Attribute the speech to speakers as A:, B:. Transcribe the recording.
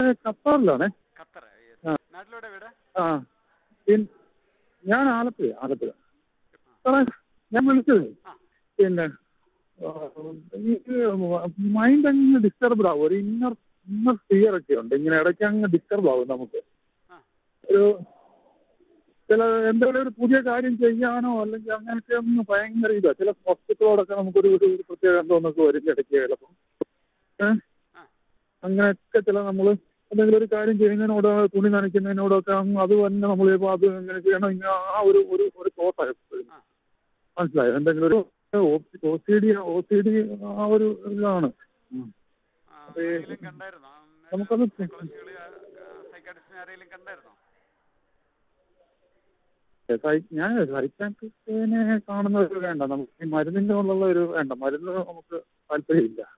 A: ഖത്തറിലാണേ
B: Qatar
A: ആ.
B: നാട്ടിലെവിടെ വീട്
A: ആ പിൻ ഞാൻ ആലപ്പുഴ ആലപ്പുഴ സാറേ ഞാൻ വിളിച്ചത്
B: ആ.
A: പിന്നെ ആ, എനിക്ക് മൈൻഡ് അങ്ങ് ഡിസ്റ്റർബ്ഡ് ആവും ഒരു ഇന്നർ ഇന്നർ ഫിയർ ഒക്കെ ഉണ്ട് ഇങ്ങനെ ഇടയ്ക്ക് അങ്ങ് ഡിസ്റ്റർബ് ആവും നമുക്ക്
B: ആ.
A: ഒരു ചില എന്തെങ്കിലും ഒരു പുതിയ കാര്യം ചെയ്യാനോ അല്ലെങ്കിൽ അങ്ങനെയൊക്കെ ഒന്ന് ഭയങ്കര ഇതാ ചില ഹോസ്പിറ്റലോടൊക്കെ നമുക്കൊരു ഒരു ഒരു പ്രത്യേക എന്തോന്നൊക്കെ വരും ഇടയ്ക്ക് ചിലപ്പം ഏഹ്
B: ആ.
A: അങ്ങനെയൊക്കെ ചില നമ്മൾ എന്തെങ്കിലും ഒരു കാര്യം ചെയ്യുന്നതിനോട് തുണി നനയ്ക്കുന്നതിനോടൊക്കെ അങ്ങ് അത് തന്നെ നമ്മൾ ഇപ്പോൾ അത് ഇങ്ങനെ ചെയ്യണം ഇങ്ങനെ ആ ഒരു ഒരു ഒരു തോട്ടാണ് എപ്പോഴും
B: ആ.
A: മനസ്സിലായോ എന്തെങ്കിലും ഒരു O C D O C D ആ ഒരു ഇതാണ് ഉം.
B: ആ,
A: അതെ.
B: ആരെങ്കിലും കണ്ടായിരുന്നോ
A: നമുക്കത്
B: സൈക്കോളജിസ്റ്റുകൾ സൈക്കാട്രിസ്റ്റിനെ ആരെങ്കിലും കണ്ടായിരുന്നോ
A: സൈ- ഞാൻ സൈക്കാട്രിസ്റ്റിനെ കാണുന്നത് വേണ്ട നമുക്ക് ഈ മരുന്നിൻ്റെ ഉള്ള ഒരു വേണ്ട മരുന്ന് നമുക്ക് താല്പര്യമില്ല